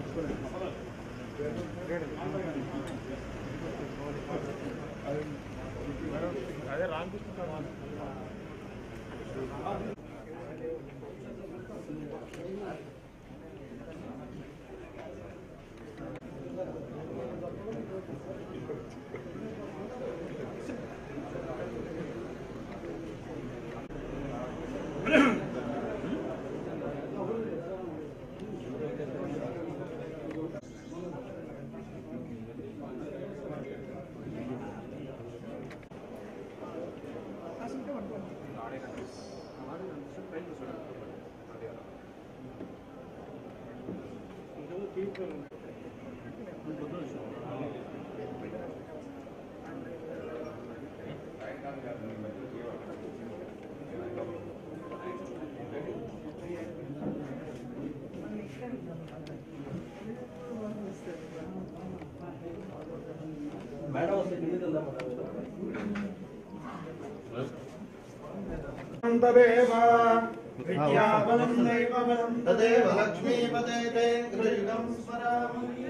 तदेव विद्याबलं दैवबलं तदेव लक्ष्मीपदे ते गृहीतं स्मरामि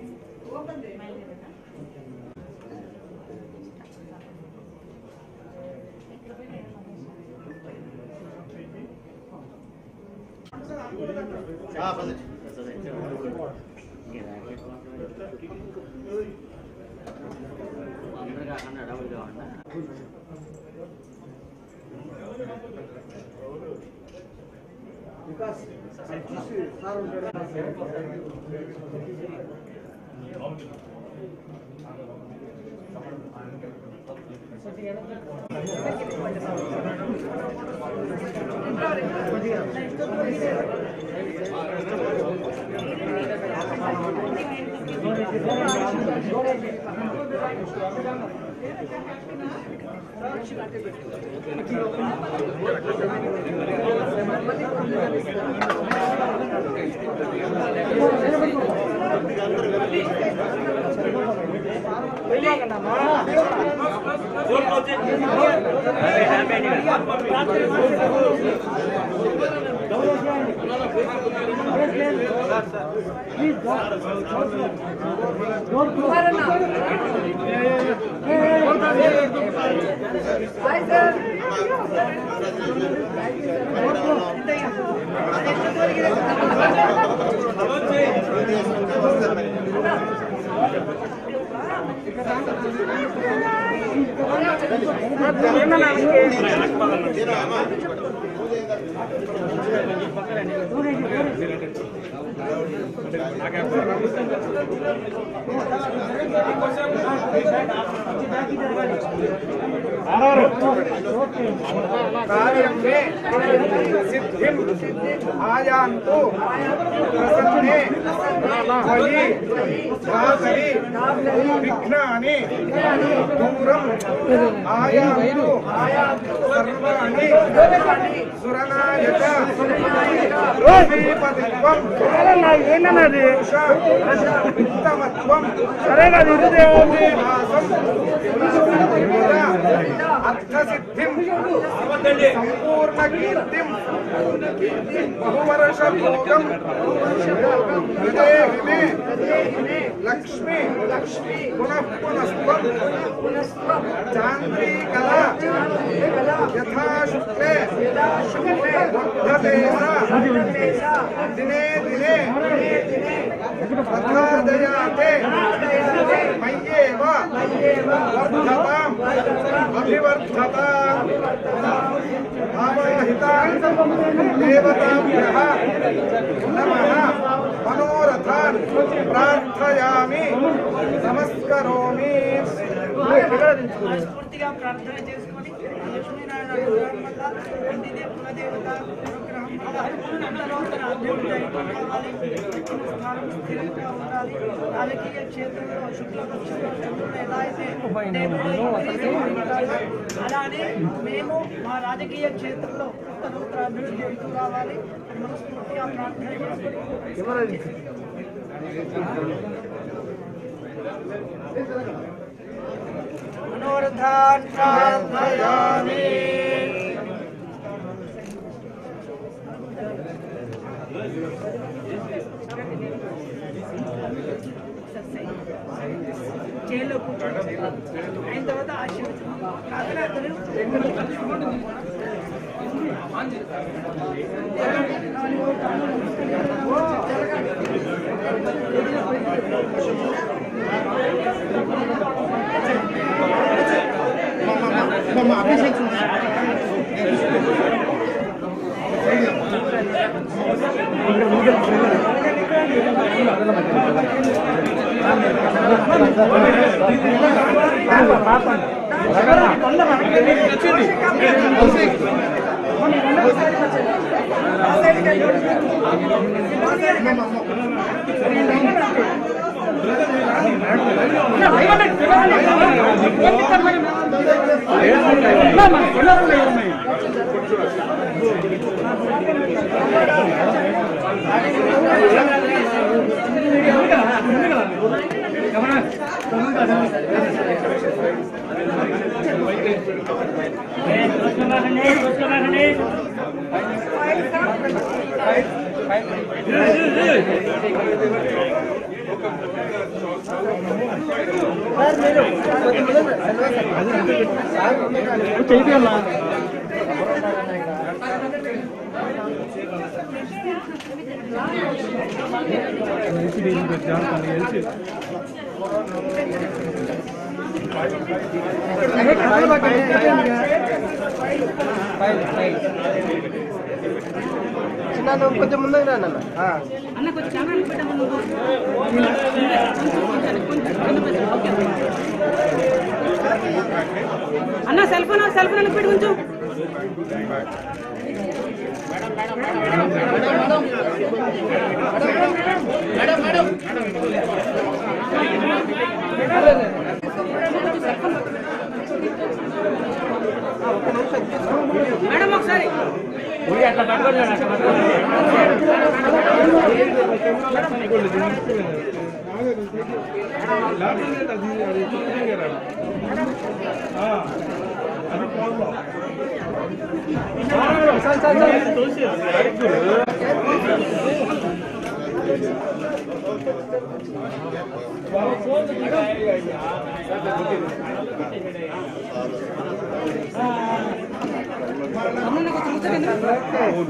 కార్యమే సిద్ధిం ఆయాంతు ప్రసన్నే మయి దాసరి విఘ్నాని దూరం ఆయాంతు సర్వాణి సురనాయక లక్ష్మీపతిత్వం ఏంటన్నది ఉత్తమత్వం సరే అది ఇదే అర్థసిద్ధిం సంపూర్ణ కీర్తిం బహువర్ష భోగం హృదయ మే లక్ష్మి లక్ష్మి పునః పునస్త్వం చాంద్రీకల యథా శుక్లే వర్ధతే దినే దినే తథా దయాతే మయ్యేవ వర్ధతాం అభివర్ధతాం ఆవాహితాన్ దేవతాభ్యः నమః మనోరథాన్ ప్రార్థయామి నమస్కరోమి మనస్ఫూర్తిగా ప్రార్థన చేసుకొని లక్ష్మీనారాయణ అనుగ్రహం వల్ల ఇంటిదే కులదేవత అనుగ్రహం వల్ల అంతలోతర అభివృద్ధి అయిపోవాలి ఇచ్చిన స్థానం స్థిరంగా ఉండాలి రాజకీయ క్షేత్రంలో శుక్లపక్షంలో చంద్రుడు ఎలా అయితే దేవుడు ఉంటాడో, అలానే మేము మా రాజకీయ క్షేత్రంలో ఉత్తరోత్తర అభివృద్ధి అవుతూ రావాలి మనస్ఫూర్తిగా ప్రార్థన చేసుకొని మనోరథాన్ ప్రార్థయామి జైల్లో కూర్చొని అయిన తర్వాత ఆశీర్వచనం కాకరాత్రులు కొంచెం ముందుకు రా నాన్న ఆ. అన్న కొంచెం కెమెరా పెట్టమని అన్న సెల్ ఫోన్ సెల్ ఫోన్ పెట్టి కొంచెం మేడం ఒకసారి అన్న కొంచెం కూర్చోండి.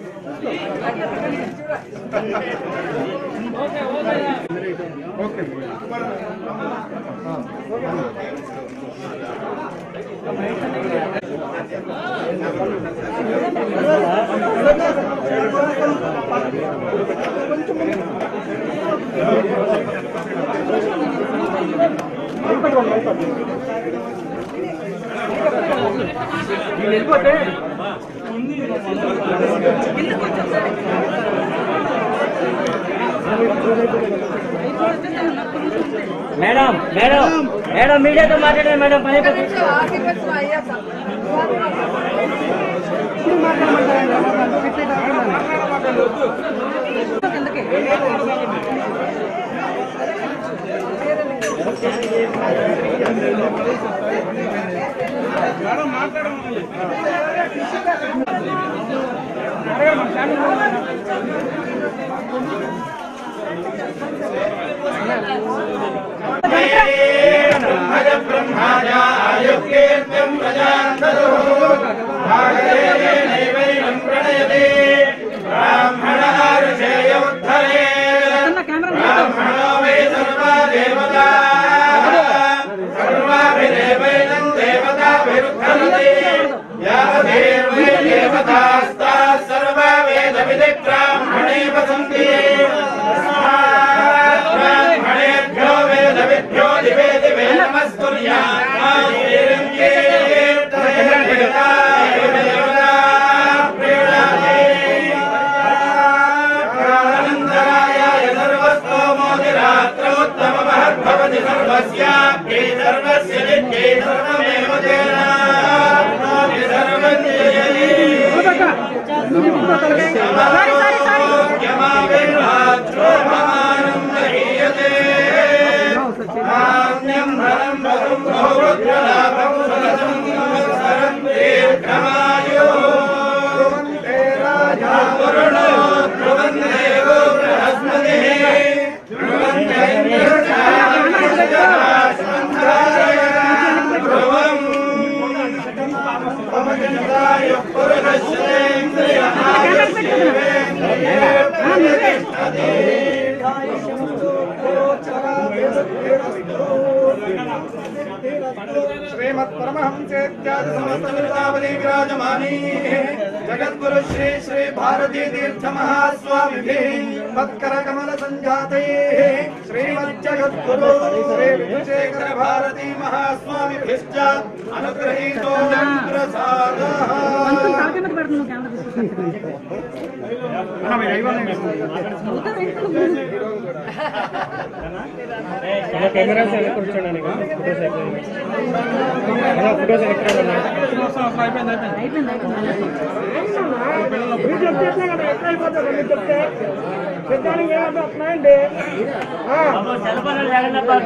మేడం మేడం మేడం మీడియాతో మాట్లాడండి మేడం పని అయిపోతుంది. అన్న కెమెరా ధ్రువంతే రాజా श्रीमत्परमहंसेत्यादि समस्त वृंदावली विराजमानी जगद्गुरु श्री श्री भारती तीर्थ महास्वामिभिः मत्कर कमल संजातैः श्रीमज्जगद्गुरु श्री विभुशेखर भारती महास्वामिभिश्च अनुग्रहीतो प्रसादः కెమెరాస్ వెనక్కి కూర్చోండి ఫోటోస్ అయిపోయింది ఫోటోస్ మీరు చెప్తే ఎట్లా కదా ఎట్లా అయిపోతుంది మీరు చెప్తే చెప్పడానికి ఏమంటే వస్తున్నాయండి చలపన జగన్ బాబు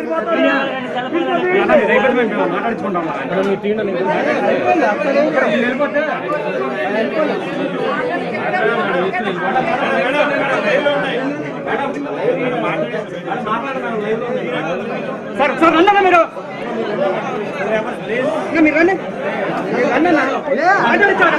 మాట్లాడుకుంటాం మీరు తీయండి సార్ సార్ రండి మీరు ఇంకా మీరు రండి రండి అన్న. మాట్లాడించాడు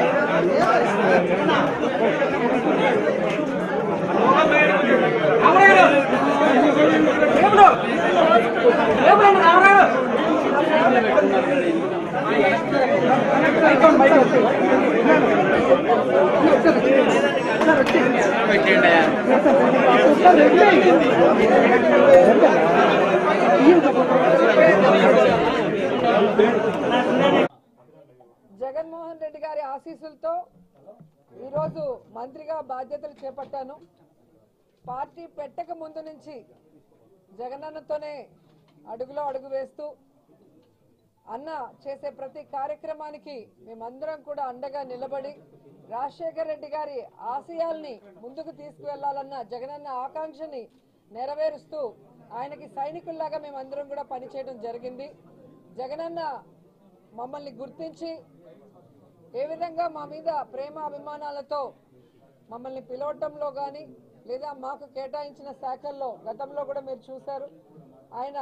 జగన్మోహన్ రెడ్డి గారి ఆశీస్సులతో ఈరోజు మంత్రిగా బాధ్యతలు చేపట్టాను పార్టీ పెట్టక ముందు నుంచి జగనన్నతోనే అడుగులో అడుగు వేస్తూ అన్న చేసే ప్రతి కార్యక్రమానికి మేమందరం కూడా అండగా నిలబడి రాజశేఖర్ రెడ్డి గారి ఆశయాల్ని ముందుకు తీసుకువెళ్లాలన్న జగనన్న ఆకాంక్షని నెరవేరుస్తూ ఆయనకి సైనికుల్లాగా మేమందరం కూడా పనిచేయడం జరిగింది జగనన్న మమ్మల్ని గుర్తించి ఏ విధంగా మా మీద ప్రేమ అభిమానాలతో మమ్మల్ని పిలవటంలో కానీ లేదా మాకు కేటాయించిన శాఖల్లో గతంలో కూడా మీరు చూశారు ఆయన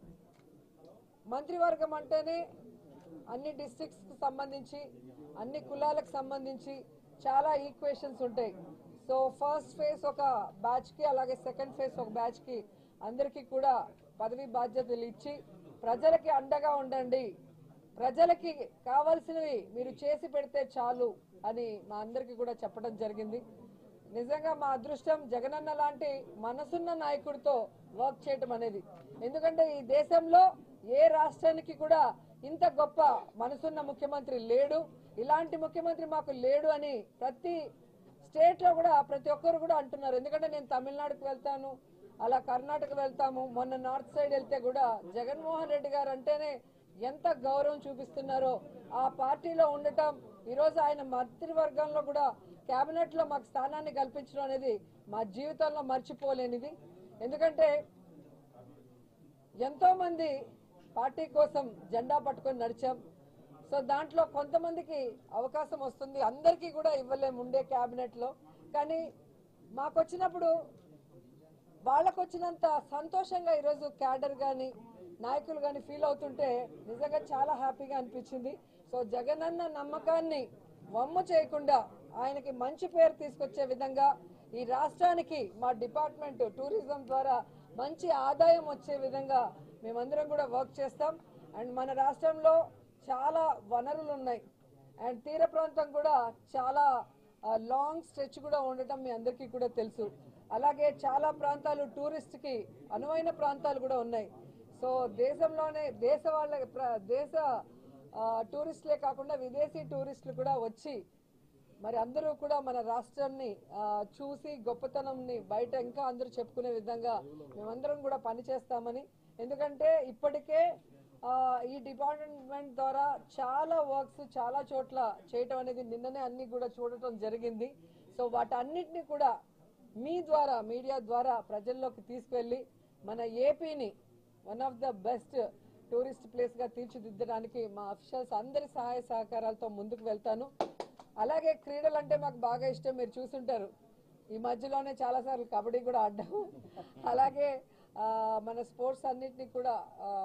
మంత్రివర్గం అంటేనే అన్ని డిస్ట్రిక్ట్స్కి సంబంధించి అన్ని కులాలకు సంబంధించి చాలా ఈక్వేషన్స్ ఉంటాయి సో ఫస్ట్ ఫేజ్ ఒక బ్యాచ్కి అలాగే సెకండ్ ఫేజ్ ఒక బ్యాచ్కి అందరికీ కూడా పదవి బాధ్యతలు ఇచ్చి ప్రజలకి అండగా ఉండండి ప్రజలకి కావాల్సినవి మీరు చేసి పెడితే చాలు అని మా అందరికీ కూడా చెప్పడం జరిగింది నిజంగా మా అదృష్టం జగనన్న లాంటి మనసున్న నాయకుడితో వర్క్ చేయటం అనేది ఎందుకంటే ఈ దేశంలో ఏ రాష్ట్రానికి కూడా ఇంత గొప్ప మనసున్న ముఖ్యమంత్రి లేడు ఇలాంటి ముఖ్యమంత్రి మాకు లేడు అని ప్రతి స్టేట్ లో కూడా ప్రతి ఒక్కరు కూడా అంటున్నారు ఎందుకంటే నేను తమిళనాడుకు వెళ్తాను అలా కర్ణాటక వెళ్తాము మొన్న నార్త్ సైడ్ వెళ్తే కూడా జగన్మోహన్ రెడ్డి గారు అంటేనే ఎంత గౌరవం చూపిస్తున్నారో ఆ పార్టీలో ఉండటం ఈరోజు ఆయన మంత్రివర్గంలో కూడా కేబినెట్ లో మాకు స్థానాన్ని కల్పించడం అనేది మా జీవితంలో మర్చిపోలేనిది ఎందుకంటే ఎంతో మంది పార్టీ కోసం జెండా పట్టుకొని నడిచాం సో దాంట్లో కొంతమందికి అవకాశం వస్తుంది అందరికీ కూడా ఇవ్వలేము ఉండే కేబినెట్ లో కానీ మాకు వచ్చినప్పుడు వాళ్ళకు వచ్చినంత సంతోషంగా ఈరోజు క్యాడర్ కానీ నాయకులు కానీ ఫీల్ అవుతుంటే నిజంగా చాలా హ్యాపీగా అనిపించింది సో జగనన్న నమ్మకాన్ని వమ్ము చేయకుండా ఆయనకి మంచి పేరు తీసుకొచ్చే విధంగా ఈ రాష్ట్రానికి మా డిపార్ట్మెంట్ టూరిజం ద్వారా మంచి ఆదాయం వచ్చే విధంగా మేమందరం కూడా వర్క్ చేస్తాం అండ్ మన రాష్ట్రంలో చాలా వనరులు ఉన్నాయి అండ్ తీర ప్రాంతం కూడా చాలా లాంగ్ స్ట్రెచ్ కూడా ఉండటం మీ అందరికీ కూడా తెలుసు అలాగే చాలా ప్రాంతాలు టూరిస్ట్ కి అనువైన ప్రాంతాలు కూడా ఉన్నాయి సో దేశంలోనే దేశ వాళ్ళ ప్ర- దేశ ఆ, టూరిస్టులే కాకుండా విదేశీ టూరిస్టులు కూడా వచ్చి మరి అందరూ కూడా మన రాష్ట్రాన్ని ఆ, చూసి గొప్పతనంని బయట ఇంకా అందరూ చెప్పుకునే విధంగా మేమందరం కూడా పనిచేస్తామని ఎందుకంటే ఇప్పటికే ఆ, ఈ డిపార్ట్మెంట్ ద్వారా చాలా వర్క్స్ చాలా చోట్ల చేయటం అనేది నిన్ననే అన్ని కూడా చూడటం జరిగింది సో వాటన్నిటిని కూడా మీ ద్వారా మీడియా ద్వారా ప్రజల్లోకి తీసుకువెళ్ళి మన ఏపీని one of the best tourist place గా తీర్చిదిద్దడానికి మా అఫీషియల్స్ అందరి సహాయ సహకారాలతో ముందుకు వెళ్తాను అలాగే క్రీడలు అంటే మాకు బాగా ఇష్టం మీరు చూసుంటారు ఈ మధ్యలోనే చాలాసార్లు కబడ్డీ కూడా ఆడ్డాము అలాగే ఆ, మన స్పోర్ట్స్ అన్నిటిని కూడా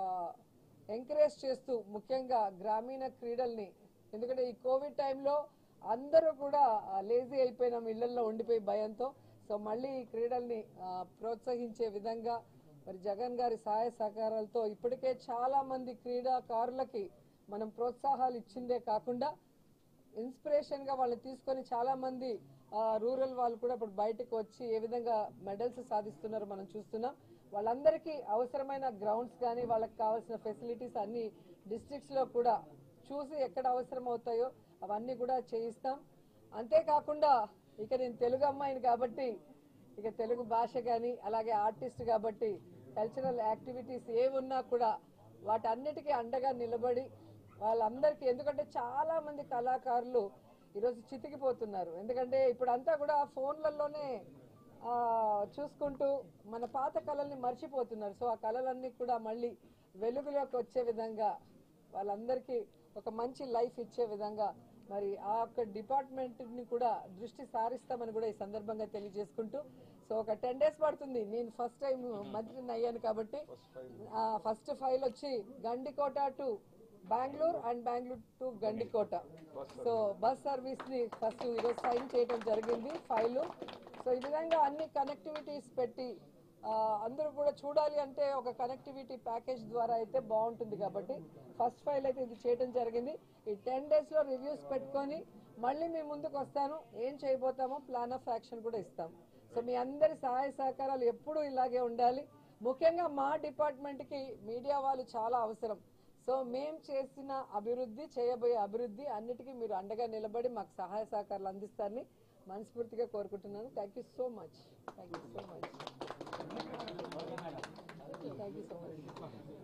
ఎంకరేజ్ చేస్తూ ముఖ్యంగా గ్రామీణ క్రీడల్ని ఎందుకంటే ఈ కోవిడ్ టైంలో అందరూ కూడా లేజీ అయిపోయినాం ఇళ్లలో ఉండిపోయి భయంతో సో మళ్ళీ ఈ క్రీడల్ని ఆ, ప్రోత్సహించే విధంగా మరి జగన్ గారి సహాయ సహకారాలతో ఇప్పటికే చాలా మంది క్రీడాకారులకి మనం ప్రోత్సాహాలు ఇచ్చిందే కాకుండా ఇన్స్పిరేషన్ గా వాళ్ళని తీసుకొని చాలా మంది రూరల్ వాళ్ళు కూడా ఇప్పుడు బయటకు వచ్చి ఏ విధంగా మెడల్స్ సాధిస్తున్నారో మనం చూస్తున్నాం వాళ్ళందరికీ అవసరమైన గ్రౌండ్స్ కానీ వాళ్ళకి కావాల్సిన ఫెసిలిటీస్ అన్ని డిస్ట్రిక్ట్స్ లో కూడా చూసి ఎక్కడ అవసరం అవుతాయో అవన్నీ కూడా చేయిస్తాం అంతేకాకుండా ఇక నేను తెలుగు అమ్మాయిని కాబట్టి ఇక తెలుగు భాష కానీ అలాగే ఆర్టిస్ట్ కాబట్టి కల్చరల్ యాక్టివిటీస్ ఏ ఉన్నా కూడా వాటన్నిటికీ అండగా నిలబడి వాళ్ళందరికీ ఎందుకంటే చాలా మంది కళాకారులు ఈరోజు చితికిపోతున్నారు ఎందుకంటే ఇప్పుడు అంతా కూడా ఫోన్లలోనే ఆ, చూసుకుంటూ మన పాత కళల్ని మర్చిపోతున్నారు సో ఆ కళలన్నీ కూడా మళ్ళీ వెలుగులోకి వచ్చే విధంగా వాళ్ళందరికీ ఒక మంచి లైఫ్ ఇచ్చే విధంగా మరి ఆ యొక్క డిపార్ట్మెంట్ ని కూడా దృష్టి సారిస్తామని కూడా ఈ సందర్భంగా తెలియజేసుకుంటూ సో ఒక టెన్ డేస్ పడుతుంది నేను ఫస్ట్ టైం మంత్రిని అయ్యాను కాబట్టి ఫస్ట్ ఫైల్ వచ్చి Gandikota to Bengaluru and Bengaluru to Gandikota so bus service ని ఫస్ట్ ఈరోజు సైన్ చేయడం జరిగింది ఫైల్ సో ఈ విధంగా అన్ని కనెక్టివిటీస్ పెట్టి ఆ, అందరూ కూడా చూడాలి అంటే ఒక కనెక్టివిటీ ప్యాకేజ్ ద్వారా అయితే బాగుంటుంది కాబట్టి ఫస్ట్ ఫైల్ అయితే ఇది చేయడం జరిగింది ఈ టెన్ డేస్ లో రివ్యూస్ పెట్టుకొని మళ్ళీ మీ ముందుకు వస్తాను ఏం చేయబోతామో ప్లాన్ ఆఫ్ యాక్షన్ కూడా ఇస్తాం సో మీ అందరి సహాయ సహకారాలు ఎప్పుడూ ఇలాగే ఉండాలి ముఖ్యంగా మా డిపార్ట్మెంట్ కి మీడియా వాళ్ళు చాలా అవసరం సో మేం చేసిన అభివృద్ధి చేయబోయే అభివృద్ధి అన్నిటికీ మీరు అండగా నిలబడి మాకు సహాయ సహకారాలు అందిస్తారని మనస్ఫూర్తిగా కోరుకుంటున్నాను thank you so much thank you so much thank you so much